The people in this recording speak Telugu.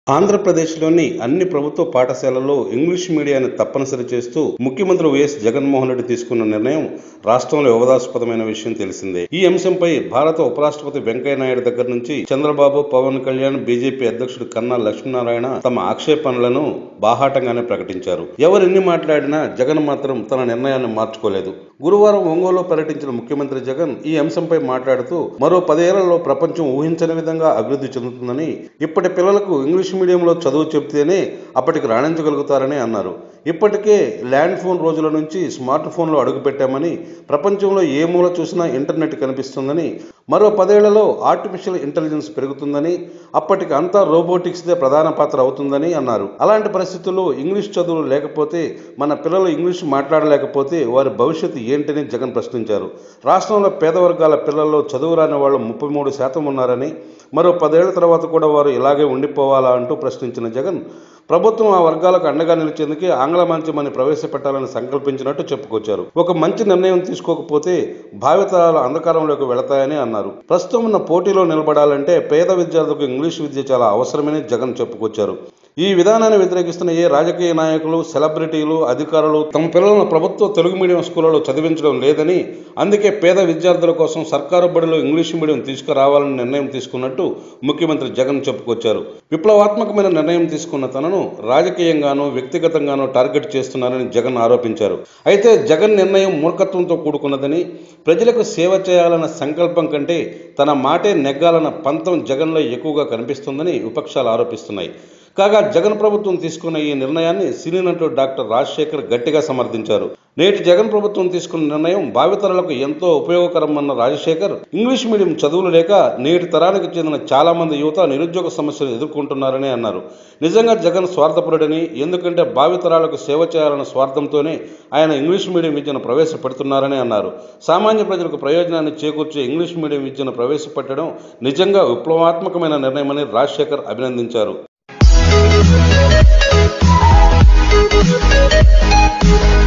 ఆంధ్రప్రదేశ్లోని అన్ని ప్రభుత్వ పాఠశాలల్లో ఇంగ్లీష్ మీడియాన్ని తప్పనిసరి చేస్తూ ముఖ్యమంత్రి వైఎస్ జగన్మోహన్ రెడ్డి తీసుకున్న నిర్ణయం రాష్ట్రంలో వివాదాస్పదమైన విషయం తెలిసిందే ఈ అంశంపై భారత ఉపరాష్ట్రపతి వెంకయ్యనాయుడు దగ్గర నుంచి చంద్రబాబు పవన్ కళ్యాణ్ బీజేపీ అధ్యక్షుడు కన్నా లక్ష్మీనారాయణ తమ ఆక్షేపణలను బాహాటంగానే ప్రకటించారు ఎవరెన్ని మాట్లాడినా జగన్ మాత్రం తన నిర్ణయాన్ని మార్చుకోలేదు గురువారం ఒంగోలులో పర్యటించిన ముఖ్యమంత్రి జగన్ ఈ అంశంపై మాట్లాడుతూ మరో పదేళ్లలో ప్రపంచం ఊహించని విధంగా అభివృద్ధి చెందుతుందని ఇప్పటి పిల్లలకు ఇంగ్లీష్ మీడియంలో చదువు చెబితేనే అప్పటికి రాణించగలుగుతారని అన్నారు ఇప్పటికే ల్యాండ్ ఫోన్ రోజుల నుంచి స్మార్ట్ ఫోన్లో అడుగుపెట్టామని ప్రపంచంలో ఏ మూల చూసినా ఇంటర్నెట్ కనిపిస్తుందని మరో పదేళ్లలో ఆర్టిఫిషియల్ ఇంటెలిజెన్స్ పెరుగుతుందని అప్పటికి అంతా రోబోటిక్స్దే ప్రధాన పాత్ర అవుతుందని అన్నారు అలాంటి పరిస్థితుల్లో ఇంగ్లీష్ చదువులు లేకపోతే మన పిల్లలు ఇంగ్లీష్ మాట్లాడలేకపోతే వారి భవిష్యత్తు ఏంటని జగన్ ప్రశ్నించారు రాష్ట్రంలో పేద వర్గాల పిల్లల్లో చదువు రాని వాళ్ళు ముప్పై మూడు శాతం ఉన్నారని మరో పదేళ్ల తర్వాత కూడా వారు ఇలాగే ఉండిపోవాలా అంటూ ప్రశ్నించిన జగన్ ప్రభుత్వం ఆ వర్గాలకు అండగా నిలిచేందుకే ఆంగ్ల మాధ్యమాన్ని ప్రవేశపెట్టాలని సంకల్పించినట్టు చెప్పుకొచ్చారు ఒక మంచి నిర్ణయం తీసుకోకపోతే భావితరాలు అంధకారంలోకి వెళతాయని అన్నారు ప్రస్తుతం ఉన్న పోటీలో నిలబడాలంటే పేద విద్యార్థులకు ఇంగ్లీష్ విద్య చాలా అవసరమని జగన్ చెప్పుకొచ్చారు ఈ విధానాన్ని వ్యతిరేకిస్తున్న ఏ రాజకీయ నాయకులు సెలబ్రిటీలు అధికారులు తమ పిల్లలను ప్రభుత్వ తెలుగు మీడియం స్కూళ్లలో చదివించడం లేదని అందుకే పేద విద్యార్థుల కోసం సర్కారు బడిలో ఇంగ్లీష్ మీడియం తీసుకురావాలని నిర్ణయం తీసుకున్నట్టు ముఖ్యమంత్రి జగన్ చెప్పుకొచ్చారు విప్లవాత్మకమైన నిర్ణయం తీసుకున్న తనను రాజకీయంగానూ వ్యక్తిగతంగానూ టార్గెట్ చేస్తున్నారని జగన్ ఆరోపించారు అయితే జగన్ నిర్ణయం మూర్ఖత్వంతో కూడుకున్నదని ప్రజలకు సేవ చేయాలన్న సంకల్పం కంటే తన మాటే నెగ్గాలన్న పంతం జగన్లో ఎక్కువగా కనిపిస్తుందని విపక్షాలు ఆరోపిస్తున్నాయి కాగా జగన్ ప్రభుత్వం తీసుకున్న ఈ నిర్ణయాన్ని సినీ నటుడు డాక్టర్ రాజశేఖర్ గట్టిగా సమర్థించారు నేటి జగన్ ప్రభుత్వం తీసుకున్న నిర్ణయం భావితరాలకు ఎంతో ఉపయోగకరమన్న రాజశేఖర్ ఇంగ్లీష్ మీడియం చదువులు లేక నేటి తరానికి చెందిన చాలా మంది యువత నిరుద్యోగ సమస్యలు ఎదుర్కొంటున్నారని అన్నారు నిజంగా జగన్ స్వార్థపరుడని ఎందుకంటే భావితరాలకు సేవ చేయాలన్న స్వార్థంతోనే ఆయన ఇంగ్లీష్ మీడియం విద్యను ప్రవేశపెడుతున్నారని అన్నారు సామాన్య ప్రజలకు ప్రయోజనాన్ని చేకూర్చే ఇంగ్లీష్ మీడియం విద్యను ప్రవేశపెట్టడం నిజంగా విప్లవాత్మకమైన నిర్ణయమని రాజశేఖర్ అభినందించారు Thank you.